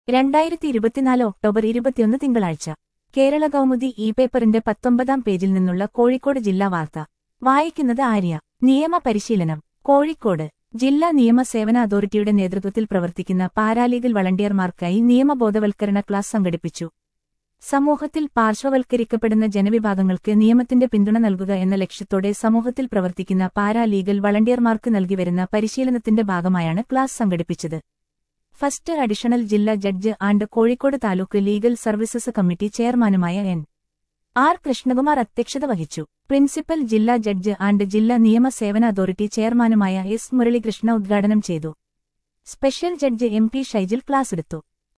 രണ്ടായിരത്തി ഇരുപത്തിനാല് ഒക്ടോബർ ഇരുപത്തിയൊന്ന് തിങ്കളാഴ്ച കേരള കൗമുദി ഇ പേപ്പറിന്റെ പത്തൊമ്പതാം പേജിൽ നിന്നുള്ള കോഴിക്കോട് ജില്ലാ വാർത്ത വായിക്കുന്നത് ആര്യ നിയമ പരിശീലനം കോഴിക്കോട് ജില്ലാ നിയമ സേവന അതോറിറ്റിയുടെ നേതൃത്വത്തിൽ പ്രവർത്തിക്കുന്ന പാരാലീഗൽ വളണ്ടിയർമാർക്കായി നിയമബോധവൽക്കരണ ക്ലാസ് സംഘടിപ്പിച്ചു സമൂഹത്തിൽ പാർശ്വവൽക്കരിക്കപ്പെടുന്ന ജനവിഭാഗങ്ങൾക്ക് നിയമത്തിന്റെ പിന്തുണ നൽകുക എന്ന ലക്ഷ്യത്തോടെ സമൂഹത്തിൽ പ്രവർത്തിക്കുന്ന പാരാലീഗൽ വളണ്ടിയർമാർക്ക് നൽകിവരുന്ന പരിശീലനത്തിന്റെ ഭാഗമായാണ് ക്ലാസ് സംഘടിപ്പിച്ചത് ഫസ്റ്റ് അഡീഷണൽ ജില്ലാ judge and Kozhikode taluk legal services committee ചെയർമാനുമായ എൻ ആർ കൃഷ്ണകുമാർ അധ്യക്ഷത വഹിച്ചു പ്രിൻസിപ്പൽ ജില്ലാ ജഡ്ജ് ആൻഡ് ജില്ലാ നിയമ സേവന അതോറിറ്റി ചെയർമാനുമായ എസ് മുരളീകൃഷ്ണ ഉദ്ഘാടനം ചെയ്തു special judge M P Shaijil ക്ലാസ്സെടുത്തു